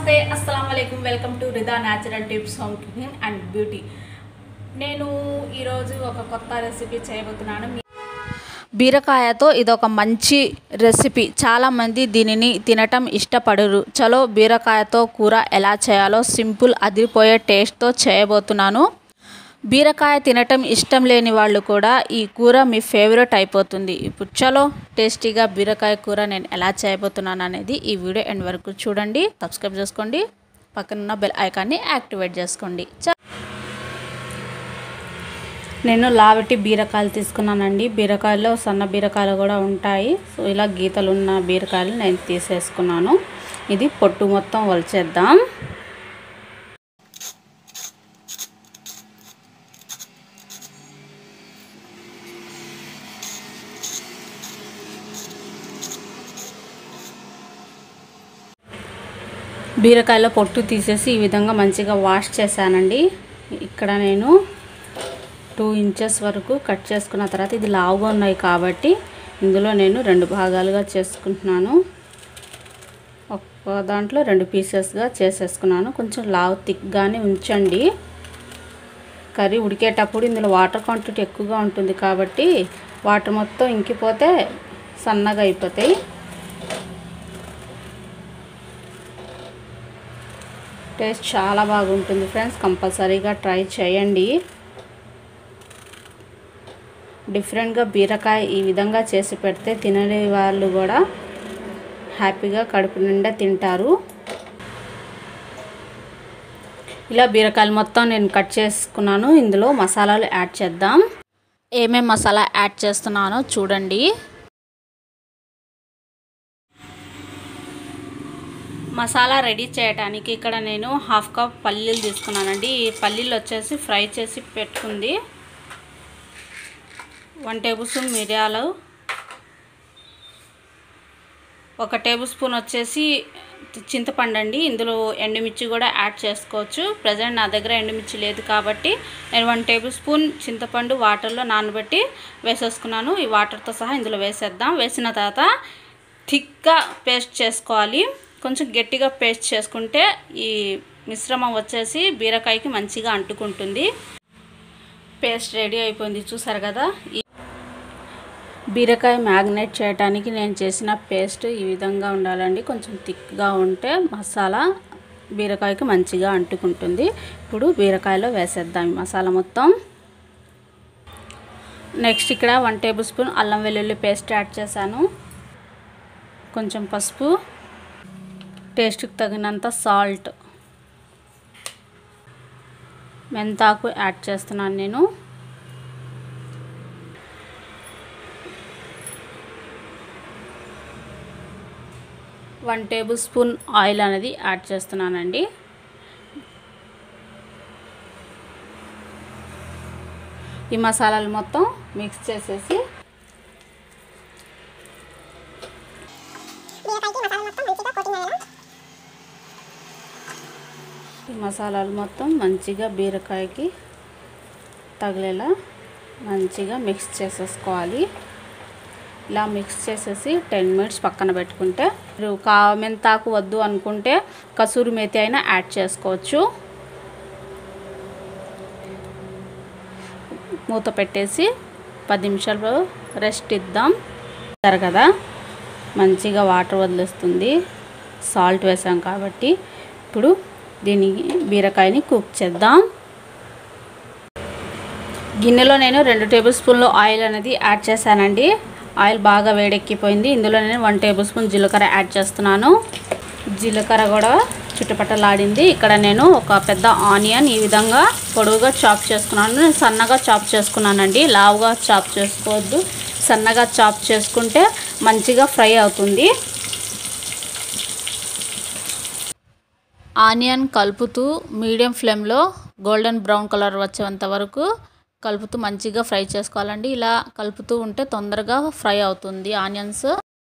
నమస్తే అస్సలం అయికం welcome to Rida natural tips home cooking and beauty నేను ఈరోజు ఒక కొత్త రెసిపీ చేయబోతున్నాను మీ- బీరకాయతో ఇదొక మంచి రెసిపీ చాలామంది దీనిని తినటం ఇష్టపడరు చలో బీరకాయతో కూర ఎలా చేయాలో సింపుల్ అదిరిపోయే టేస్ట్తో చేయబోతున్నాను బీరకాయ తినటం ఇష్టం లేని వాళ్ళు కూడా ఈ కూర మీ ఫేవరెట్ అయిపోతుంది ఇప్పుడు చలో టేస్టీగా బీరకాయ కూర నేను ఎలా చేయబోతున్నాను అనేది ఈ వీడియో ఎండ్ వరకు చూడండి సబ్స్క్రైబ్ చేసుకోండి పక్కనున్న బెల్ ఐకాన్ని యాక్టివేట్ చేసుకోండి చ- నేను లావటి బీరకాయలు తీసుకున్నానండి బీరకాయలో సన్న బీరకాయలు కూడా ఉంటాయి సో ఇలా గీతలు ఉన్న బీరకాయలు నేను తీసేసుకున్నాను ఇది పొట్టు మొత్తం వలిచేద్దాం బీరకాయలో పొట్టు తీసేసి ఈ విధంగా మంచిగా వాష్ చేశానండి ఇక్కడ నేను టూ ఇంచెస్ వరకు కట్ చేసుకున్న తర్వాత ఇది లావుగా ఉన్నాయి కాబట్టి ఇందులో నేను రెండు భాగాలుగా చేసుకుంటున్నాను ఒక దాంట్లో రెండు పీసెస్గా చేసేసుకున్నాను కొంచెం లావు థిక్గానే ఉంచండి కర్రీ ఉడికేటప్పుడు ఇందులో వాటర్ క్వాంటిటీ ఎక్కువగా ఉంటుంది కాబట్టి వాటర్ మొత్తం ఇంకిపోతే సన్నగా అయిపోతాయి టేస్ట్ చాలా బాగుంటుంది ఫ్రెండ్స్ కంపల్సరీగా ట్రై చేయండి డిఫరెంట్గా బీరకాయ ఈ విధంగా చేసి పెడితే తినని వాళ్ళు కూడా హ్యాపీగా కడుపు నిండా తింటారు ఇలా బీరకాయలు మొత్తం నేను కట్ చేసుకున్నాను ఇందులో మసాలాలు యాడ్ చేద్దాం ఏమేం మసాలా యాడ్ చేస్తున్నానో చూడండి మసాలా రెడీ చేయడానికి ఇక్కడ నేను హాఫ్ కప్ పల్లీలు తీసుకున్నానండి ఈ పల్లీలు వచ్చేసి ఫ్రై చేసి పెట్టుకుంది వన్ టేబుల్ స్పూన్ మిరియాలు ఒక టేబుల్ స్పూన్ వచ్చేసి చింతపండు అండి ఇందులో ఎండుమిర్చి కూడా యాడ్ చేసుకోవచ్చు ప్రజెంట్ నా దగ్గర ఎండుమిర్చి లేదు కాబట్టి నేను వన్ టేబుల్ స్పూన్ చింతపండు వాటర్లో నానబెట్టి వేసేసుకున్నాను ఈ వాటర్తో సహా ఇందులో వేసేద్దాం వేసిన తర్వాత థిక్గా పేస్ట్ చేసుకోవాలి కొంచెం గట్టిగా పేస్ట్ చేసుకుంటే ఈ మిశ్రమం వచ్చేసి బీరకాయకి మంచిగా అంటుకుంటుంది పేస్ట్ రెడీ అయిపోయింది చూసారు కదా ఈ బీరకాయ మ్యాగ్నేట్ చేయడానికి నేను చేసిన పేస్ట్ ఈ విధంగా ఉండాలండి కొంచెం థిక్గా ఉంటే మసాలా బీరకాయకి మంచిగా అంటుకుంటుంది ఇప్పుడు బీరకాయలో వేసేద్దాం ఈ మసాలా మొత్తం నెక్స్ట్ ఇక్కడ వన్ టేబుల్ స్పూన్ అల్లం వెల్లుల్లి పేస్ట్ యాడ్ చేశాను కొంచెం పసుపు టేస్ట్కి తగినంత సాల్ట్ మెంతాకు యాడ్ చేస్తున్నాను నేను వన్ టేబుల్ స్పూన్ ఆయిల్ అనేది యాడ్ చేస్తున్నానండి ఈ మసాలాలు మొత్తం మిక్స్ చేసేసి ఈ మసాలాలు మొత్తం మంచిగా బీరకాయకి తగిలేలా మంచిగా మిక్స్ చేసేసుకోవాలి ఇలా మిక్స్ చేసేసి టెన్ మినిట్స్ పక్కన పెట్టుకుంటే మీరు కా మెంతాకు వద్దు అనుకుంటే కసూరి మేతి అయినా యాడ్ చేసుకోవచ్చు మూత పెట్టేసి పది నిమిషాలు రెస్ట్ ఇద్దాం సరే కదా మంచిగా వాటర్ వదిలేస్తుంది సాల్ట్ వేసాం కాబట్టి ఇప్పుడు దీని బీరకాయని కుక్ చేద్దాం గిన్నెలో నేను రెండు టేబుల్ స్పూన్లు ఆయిల్ అనేది యాడ్ చేశానండి ఆయిల్ బాగా వేడెక్కిపోయింది ఇందులో నేను వన్ టేబుల్ స్పూన్ జీలకర్ర యాడ్ చేస్తున్నాను జీలకర్ర కూడా చుట్టుపట్టలాడింది ఇక్కడ నేను ఒక పెద్ద ఆనియన్ ఈ విధంగా పొడవుగా చాప్ చేసుకున్నాను నేను సన్నగా చాప్ చేసుకున్నానండి లావుగా చాప్ చేసుకోవద్దు సన్నగా చాప్ చేసుకుంటే మంచిగా ఫ్రై అవుతుంది ఆనియన్ కలుపుతూ మీడియం ఫ్లేమ్లో గోల్డెన్ బ్రౌన్ కలర్ వచ్చేంత వరకు కలుపుతూ మంచిగా ఫ్రై చేసుకోవాలండి ఇలా కలుపుతూ ఉంటే తొందరగా ఫ్రై అవుతుంది ఆనియన్స్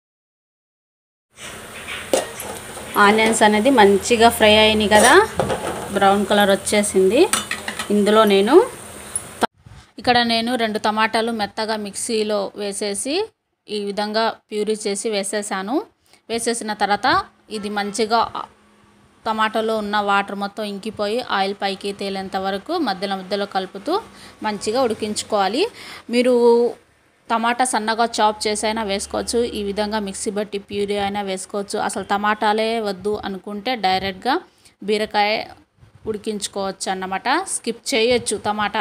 ఆనియన్స్ అనేది మంచిగా ఫ్రై అయినాయి కదా బ్రౌన్ కలర్ వచ్చేసింది ఇందులో నేను ఇక్కడ నేను రెండు టమాటాలు మెత్తగా మిక్సీలో వేసేసి ఈ విధంగా ప్యూరీ చేసి వేసేసాను వేసేసిన తర్వాత ఇది మంచిగా టమాటాలో ఉన్న వాటర్ మొత్తం ఇంకిపోయి ఆయిల్ పైకి తేలేంత వరకు మధ్యలో మధ్యలో కలుపుతూ మంచిగా ఉడికించుకోవాలి మీరు టమాటా సన్నగా చాప్ చేసైనా వేసుకోవచ్చు ఈ విధంగా మిక్సీ బట్టి ప్యూరీ అయినా వేసుకోవచ్చు అసలు టమాటాలే వద్దు అనుకుంటే డైరెక్ట్గా బీరకాయ ఉడికించుకోవచ్చు అన్నమాట స్కిప్ చేయొచ్చు టమాటా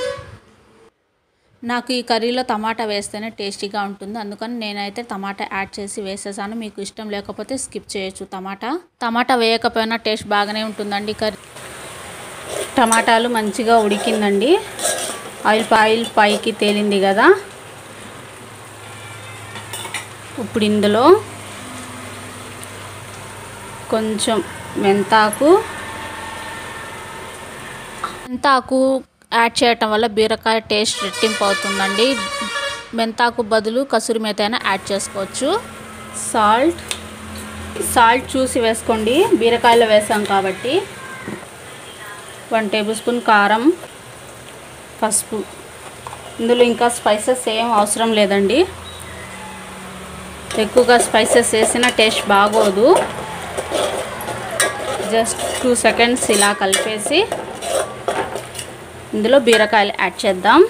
నాకు ఈ కర్రీలో టమాటా వేస్తేనే టేస్టీగా ఉంటుంది అందుకని నేనైతే టమాటా యాడ్ చేసి వేసేసాను మీకు ఇష్టం లేకపోతే స్కిప్ చేయొచ్చు టమాటా టమాటా వేయకపోయినా టేస్ట్ బాగానే ఉంటుందండి కర్రీ టమాటాలు మంచిగా ఉడికిందండి ఆయిల్ ఆయిల్ పైకి తేలింది కదా ఇప్పుడు ఇందులో కొంచెం మెంతాకు మెంతాకు యాడ్ చేయటం వల్ల బీరకాయ టేస్ట్ రెట్టింపు అవుతుందండి మెంతాకు బదులు కసూరి మేత అయినా యాడ్ చేసుకోవచ్చు సాల్ట్ సాల్ట్ చూసి వేసుకోండి బీరకాయలో వేసాం కాబట్టి వన్ టేబుల్ స్పూన్ కారం పసుపు ఇందులో ఇంకా స్పైసెస్ ఏం అవసరం లేదండి ఎక్కువగా స్పైసెస్ వేసిన టేస్ట్ బాగోదు జస్ట్ టూ సెకండ్స్ ఇలా కలిపేసి ఇందులో బీరకాయలు యాడ్ చేద్దాం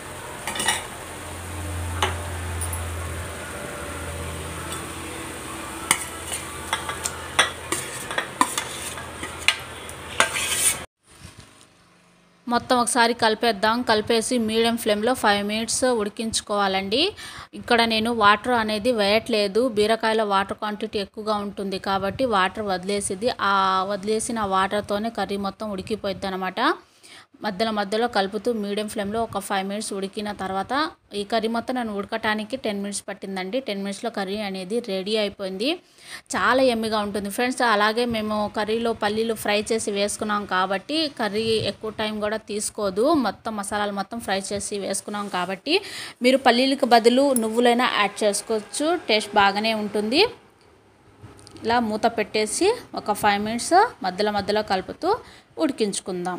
మొత్తం ఒకసారి కలిపేద్దాం కలిపేసి మీడియం ఫ్లేమ్లో ఫైవ్ మినిట్స్ ఉడికించుకోవాలండి ఇక్కడ నేను వాటర్ అనేది వేయట్లేదు బీరకాయలో వాటర్ క్వాంటిటీ ఎక్కువగా ఉంటుంది కాబట్టి వాటర్ వదిలేసిది ఆ వదిలేసిన వాటర్తోనే కర్రీ మొత్తం ఉడికిపోద్ది అనమాట మధ్యలో మధ్యలో కలుపుతూ మీడియం ఫ్లేమ్లో ఒక ఫైవ్ మినిట్స్ ఉడికిన తర్వాత ఈ కర్రీ మొత్తం నేను ఉడకటానికి టెన్ మినిట్స్ పట్టిందండి టెన్ మినిట్స్లో కర్రీ అనేది రెడీ అయిపోయింది చాలా ఎమ్మిగా ఉంటుంది ఫ్రెండ్స్ అలాగే మేము కర్రీలో పల్లీలు ఫ్రై చేసి వేసుకున్నాం కాబట్టి కర్రీ ఎక్కువ టైం కూడా తీసుకోదు మొత్తం మసాలాలు మొత్తం ఫ్రై చేసి వేసుకున్నాం కాబట్టి మీరు పల్లీలకు బదులు నువ్వులైనా యాడ్ చేసుకోవచ్చు టేస్ట్ బాగానే ఉంటుంది ఇలా మూత పెట్టేసి ఒక ఫైవ్ మినిట్స్ మధ్యలో మధ్యలో కలుపుతూ ఉడికించుకుందాం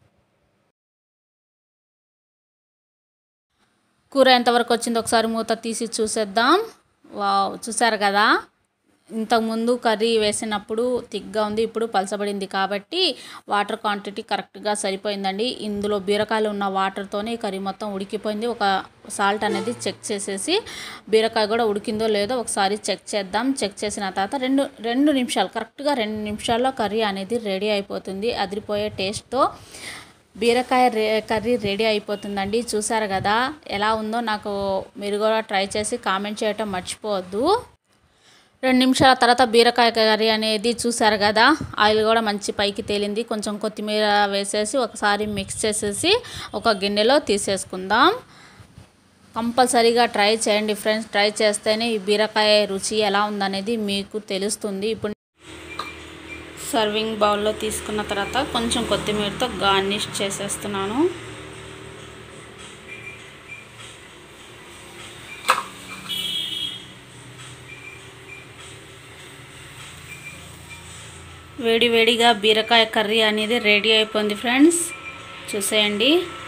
కూర ఎంతవరకు వచ్చిందో ఒకసారి మూత తీసి చూసేద్దాం వావ్ చూసారు కదా ఇంతకుముందు కర్రీ వేసినప్పుడు థిక్గా ఉంది ఇప్పుడు పలసబడింది కాబట్టి వాటర్ క్వాంటిటీ కరెక్ట్గా సరిపోయిందండి ఇందులో బీరకాయలు ఉన్న వాటర్తోనే ఈ కర్రీ మొత్తం ఉడికిపోయింది ఒక సాల్ట్ అనేది చెక్ చేసేసి బీరకాయ కూడా ఉడికిందో లేదో ఒకసారి చెక్ చేద్దాం చెక్ చేసిన తర్వాత రెండు రెండు నిమిషాలు కరెక్ట్గా రెండు నిమిషాల్లో కర్రీ అనేది రెడీ అయిపోతుంది అదిరిపోయే టేస్ట్తో బీరకాయ రే కర్రీ రెడీ అయిపోతుందండి చూసారు కదా ఎలా ఉందో నాకు మీరు కూడా ట్రై చేసి కామెంట్ చేయటం మర్చిపోవద్దు రెండు నిమిషాల తర్వాత బీరకాయ కర్రీ అనేది చూసారు కదా ఆయిల్ కూడా మంచి పైకి తేలింది కొంచెం కొత్తిమీర వేసేసి ఒకసారి మిక్స్ చేసేసి ఒక గిన్నెలో తీసేసుకుందాం కంపల్సరీగా ట్రై చేయండి ఫ్రెండ్స్ ట్రై చేస్తేనే ఈ బీరకాయ రుచి ఎలా ఉందనేది మీకు తెలుస్తుంది ఇప్పుడు సర్వింగ్ బౌల్లో తీసుకున్న తర్వాత కొంచెం కొత్తిమీరతో గార్నిష్ చేసేస్తున్నాను వేడి వేడిగా బీరకాయ కర్రీ అనేది రెడీ అయిపోయింది ఫ్రెండ్స్ చూసేయండి